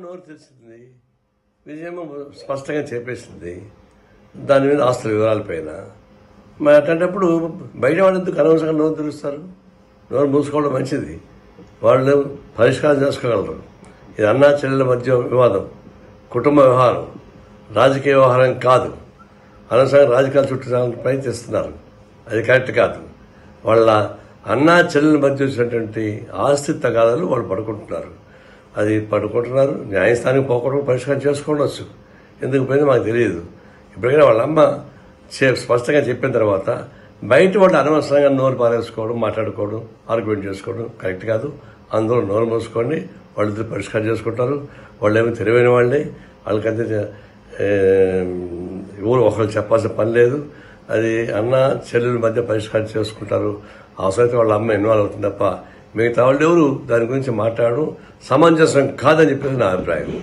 నోరు తెరిచింది విజయమ్మ స్పష్టంగా చెప్పేసింది దాని మీద ఆస్తుల వివరాలపైన మరి అట్లాంటప్పుడు బయట వాళ్ళు ఎందుకు అనవసరంగా నోరు తెరుస్తారు నోరు మూసుకోవడం మంచిది వాళ్ళు పరిష్కారం చేసుకోగలరు ఇది అన్నా చెల్లెల మధ్య వివాదం కుటుంబ వ్యవహారం రాజకీయ వ్యవహారం కాదు అనవసరంగా రాజకీయాలు చుట్టడానికి ప్రయత్నిస్తున్నారు అది కరెక్ట్ కాదు వాళ్ళ అన్నా చెల్లెల మధ్య వచ్చినటువంటి ఆస్తి తగాదాలు వాళ్ళు పడుకుంటున్నారు అది పడుకుంటున్నారు న్యాయస్థానానికి పోకుండా పరిష్కారం చేసుకోవచ్చు ఎందుకు పోయిందో మాకు తెలియదు ఇప్పటికైనా వాళ్ళ అమ్మ చే- స్పష్టంగా చెప్పిన తర్వాత బయట వాళ్ళు అనవసరంగా నోరు పారేసుకోవడం మాట్లాడుకోవడం ఆర్గ్యుమెంట్ చేసుకోవడం కరెక్ట్ కాదు అందులో నోరు మూసుకోండి వాళ్ళిద్దరు పరిష్కారం చేసుకుంటారు వాళ్ళు ఏమో తెలివైన వాళ్ళే వాళ్ళకంతే ఏ, ఊరు ఒకరు చెప్పాల్సిన పని లేదు అది అన్న చెల్లెల మధ్య పరిష్కారం చేసుకుంటారు అవసరమైతే వాళ్ళ అమ్మ ఇన్వాల్వ్ అవుతుంది తప్ప మిగతా వాళ్ళు ఎవరు దాని గురించి మాట్లాడడం సమంజసం కాదని చెప్పేసి నా అభిప్రాయం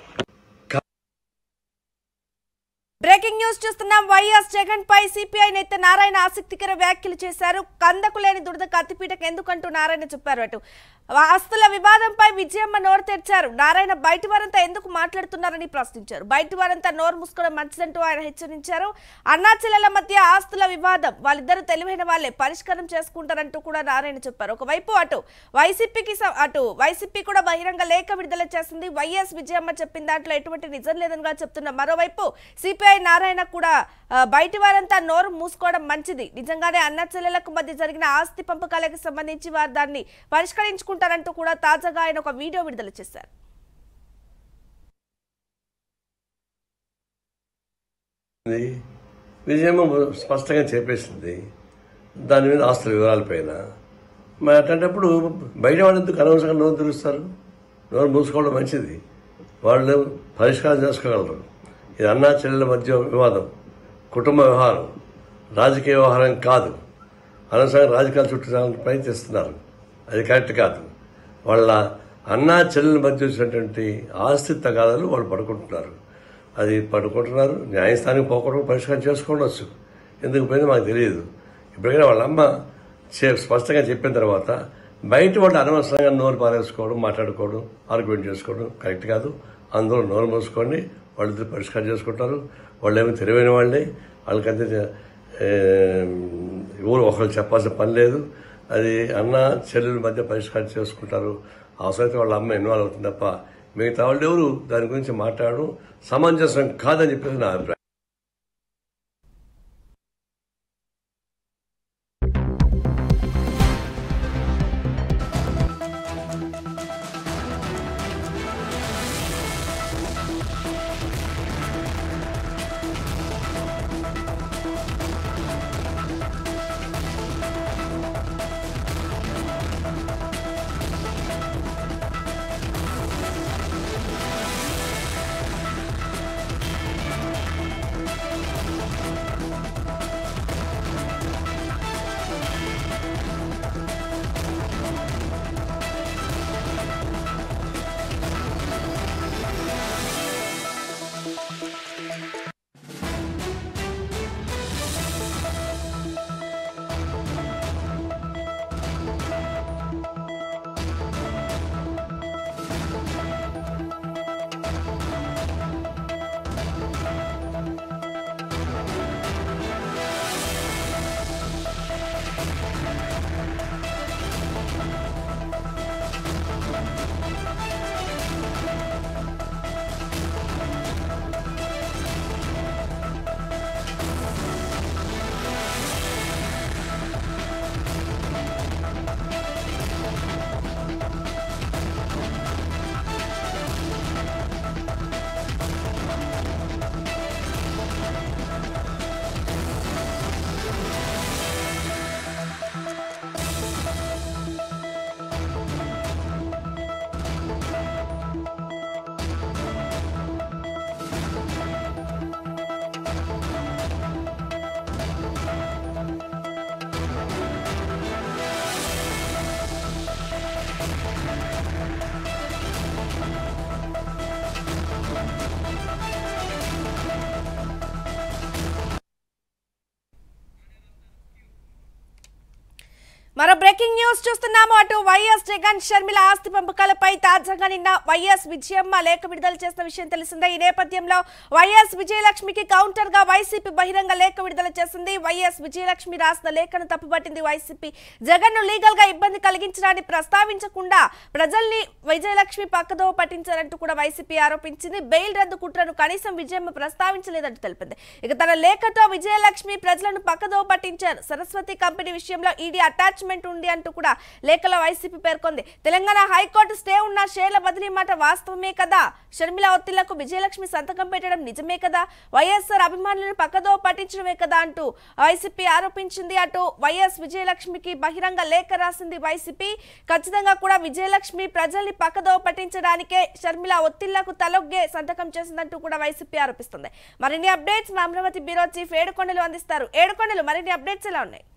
బ్రేకింగ్ న్యూస్ చూస్తున్నాం వైఎస్ జగన్ పై సిపిఐ నేత నారాయణ ఆసక్తికర వ్యాఖ్యలు చేశారు కందకు లేని దురద కత్తిపీటకు ఎందుకంటూ నారాయణ చెప్పారు అటు ఆస్తుల వివాదంపై విజయమ్మ నోరు తెరిచారు నారాయణ బయటి వారంతా ఎందుకు మాట్లాడుతున్నారని ప్రశ్నించారు బయటి వారంతా నోరు మూసుకోవడం మంచిదంటూ ఆయన హెచ్చరించారు అన్నా చెల్లెల మధ్య ఆస్తుల వివాదం వాళ్ళిద్దరూ తెలివైన వాళ్ళే పరిష్కారం చేసుకుంటారంటూ కూడా నారాయణ చెప్పారు ఒకవైపు అటు వైసీపీకి స- అటు వైసీపీ కూడా బహిరంగ లేఖ విడుదల చేసింది వైఎస్ విజయమ్మ చెప్పిన దాంట్లో ఎటువంటి నిజం లేదని కూడా చెప్తున్న మరోవైపు సిపిఐ నారాయణ కూడా ఆ, బయటి వారంతా నోరు మూసుకోవడం మంచిది నిజంగానే అన్న చెల్లెలకు మధ్య జరిగిన ఆస్తి పంపకాలకు సంబంధించి వారు దాన్ని పరిష్కరించుకుంటారంటూ కూడా తాజాగా ఆయన ఒక వీడియో విడుదల చేశారు ఉంది. విజయమ్మ స్పష్టంగా చెప్పేసింది దాని మీద ఆస్తుల వివరాలపైన మరి అట్లాంటప్పుడు బయట వాళ్ళు ఎందుకు అనవసరంగా నోరు తెరుస్తారు నోరు మూసుకోవడం మంచిది వాళ్ళు పరిష్కారం చేసుకోగలరు ఇది అన్నా చెల్లెల మధ్య వివాదం కుటుంబ వ్యవహారం రాజకీయ వ్యవహారం కాదు అనవసరంగా రాజకీయాలు చుట్టడానికి ప్రయత్నిస్తున్నారు అది కరెక్ట్ కాదు వాళ్ళ అన్నా చెల్లెల మధ్య వచ్చినటువంటి ఆస్తి తగాదాలు వాళ్ళు పడుకుంటున్నారు అది పడుకుంటున్నారు న్యాయస్థానానికి పోకుండా పరిష్కారం చేసుకోవచ్చు ఎందుకు పోయిందో మాకు తెలియదు ఇప్పటికైనా వాళ్ళ అమ్మ చే- స్పష్టంగా చెప్పిన తర్వాత బయట వాళ్ళు అనవసరంగా నోరు పారేసుకోవడం మాట్లాడుకోవడం ఆర్గ్యుమెంట్ చేసుకోవడం కరెక్ట్ కాదు అందులో నోరు మూసుకోండి వాళ్ళిద్దరు పరిష్కారం చేసుకుంటారు వాళ్ళు ఏమో తెలివైన వాళ్ళే వాళ్ళకంతే ఏ, ఊరు ఒకరు చెప్పాల్సిన పని లేదు అది అన్న చెల్లెల మధ్య పరిష్కారం చేసుకుంటారు అవసరమైతే వాళ్ళ అమ్మ ఇన్వాల్వ్ అవుతుంది తప్ప మిగతా వాళ్ళు ఎవరు దాని గురించి మాట్లాడడం సమంజసం కాదని చెప్పేసి నా అభిప్రాయం బ్రేకింగ్ న్యూస్ చూస్తున్నాము అటు వైఎస్ జగన్ షర్మిల ఆస్తి పంపకాలపై తాజాగా నిన్న వైఎస్ విజయమ్మ లేఖ విడుదల చేసిన విషయం తెలిసిందే ఈ నేపథ్యంలో వైఎస్ విజయలక్ష్మికి కౌంటర్ గా వైసీపీ బహిరంగ లేఖ విడుదల చేసింది వైఎస్ విజయలక్ష్మి రాసిన లేఖను తప్పుపట్టింది వైసీపీ జగన్ ను లీగల్ గా ఇబ్బంది కలిగించడాన్ని ప్రస్తావించకుండా ప్రజల్ని విజయలక్ష్మి పక్కదో పట్టించారంటూ కూడా వైసీపీ ఆరోపించింది బెయిల్ రద్దు కుట్రను కనీసం విజయమ్మ ప్రస్తావించలేదంటూ తెలిపింది ఇక తన లేఖతో విజయలక్ష్మి ప్రజలను పక్కదో పట్టించారు సరస్వతి కంపెనీ విషయంలో ఈడీ అటాచ్మెంట్ ఉంది అంటూ కూడా లేఖలో వైసీపీ పేర్కొంది తెలంగాణ హైకోర్టు స్టే ఉన్న షేర్ల బదిలీ మాట వాస్తవమే కదా షర్మిల ఒత్తిళ్లకు విజయలక్ష్మి సంతకం పెట్టడం నిజమే కదా వైఎస్ఆర్ అభిమానులను పక్కదో పట్టించడమే కదా అంటూ వైసీపీ ఆరోపించింది అటు వైఎస్ విజయలక్ష్మికి బహిరంగ లేఖ రాసింది వైసీపీ ఖచ్చితంగా కూడా విజయలక్ష్మి ప్రజల్ని పక్కదో పట్టించడానికే షర్మిల ఒత్తిళ్లకు తలొగ్గే సంతకం చేసిందంటూ కూడా వైసీపీ ఆరోపిస్తుంది మరిన్ని అప్డేట్స్ మా అమరావతి బ్యూరో చీఫ్ ఏడుకొండలు అందిస్తారు ఏడుకొండలు మరిన్ని అప్డేట్స్ ఎలా ఉన్నాయి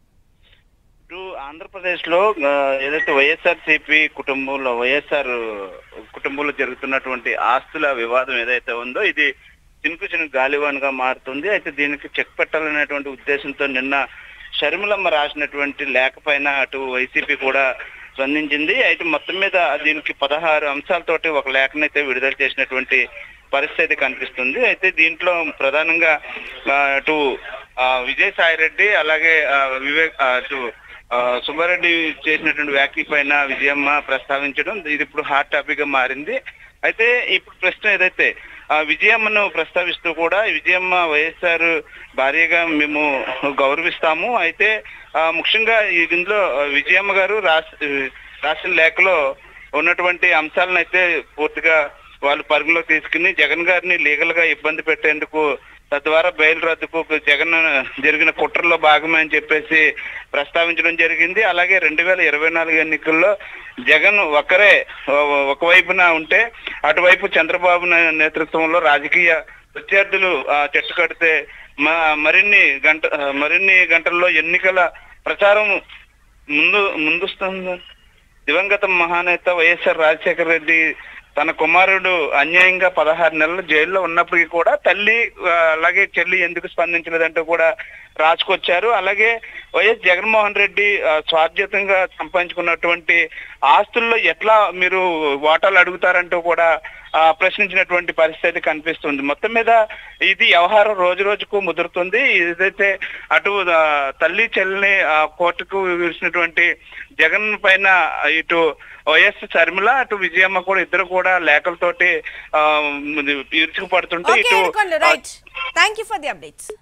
ఇటు ఆంధ్రప్రదేశ్ లో ఆ, ఏదైతే వైఎస్ఆర్ సిపి కుటుంబంలో వైఎస్ఆర్ కుటుంబంలో జరుగుతున్నటువంటి ఆస్తుల వివాదం ఏదైతే ఉందో ఇది చినుకు చినుకు గాలివాన్ గా మారుతుంది అయితే దీనికి చెక్ పెట్టాలనేటువంటి ఉద్దేశంతో నిన్న షర్మిలమ్మ రాసినటువంటి లేఖ పైన అటు వైసీపీ కూడా స్పందించింది అయితే మొత్తం మీద దీనికి పదహారు అంశాలతోటి ఒక లేఖనైతే విడుదల చేసినటువంటి పరిస్థితి కనిపిస్తుంది అయితే దీంట్లో ప్రధానంగా ఆ, అటు ఆ, విజయసాయి రెడ్డి అలాగే ఆ, వివేక్ ఆ, అటు ఆ, సుబ్బారెడ్డి చేసినటువంటి వ్యాఖ్య పైన విజయమ్మ ప్రస్తావించడం ఇది ఇప్పుడు హాట్ టాపిక్ గా మారింది అయితే ఇప్పుడు ప్రశ్న ఏదైతే ఆ విజయమ్మను ప్రస్తావిస్తూ కూడా విజయమ్మ వైఎస్ఆర్ భార్యగా మేము గౌరవిస్తాము అయితే ఆ, ముఖ్యంగా ఈ ఇందులో ఆ, విజయమ్మ గారు రాసి రాసిన లేఖలో ఉన్నటువంటి అంశాలను అయితే పూర్తిగా వాళ్ళు పరుగులో తీసుకుని జగన్ గారిని లీగల్ గా ఇబ్బంది పెట్టేందుకు తద్వారా బెయిల్ రద్దుకు జగన్ జరిగిన కుట్రలో భాగమే అని చెప్పేసి ప్రస్తావించడం జరిగింది అలాగే రెండు వేల ఇరవై నాలుగు ఎన్నికల్లో జగన్ ఒకరే ఒ- ఒకవైపున ఉంటే అటువైపు చంద్రబాబు నా- నేతృత్వంలో రాజకీయ ప్రత్యర్థులు ఆ, చెట్టు కడితే మ- మరిన్ని గంట ఆ, మరిన్ని గంటల్లో ఎన్నికల ప్రచారం ముందు ముందుస్తుంది దివంగత మహానేత వైఎస్ఆర్ రాజశేఖర రెడ్డి తన కుమారుడు అన్యాయంగా పదహారు నెలలు జైల్లో ఉన్నప్పటికీ కూడా తల్లి ఆ, అలాగే చెల్లి ఎందుకు స్పందించలేదంటూ కూడా రాసుకొచ్చారు అలాగే వైఎస్ జగన్మోహన్ రెడ్డి ఆ, స్వార్జితంగా సంపాదించుకున్నటువంటి ఆస్తుల్లో ఎట్లా మీరు వాటాలు అడుగుతారంటూ కూడా ఆ, ప్రశ్నించినటువంటి పరిస్థితి కనిపిస్తుంది మొత్తం మీద ఇది వ్యవహారం రోజు రోజుకు ముదురుతుంది ఏదైతే అటు ఆ, తల్లి చెల్లిని ఆ, కోర్టుకు విడిచినటువంటి జగన్ పైన ఇటు వైఎస్ శర్మిల అటు విజయమ్మ కూడా ఇద్దరు కూడా లేఖలతోటి ఆ, ఇరుచుకుపడుతుంటే ఓకే ఇటు Edukondalu right thank you for the updates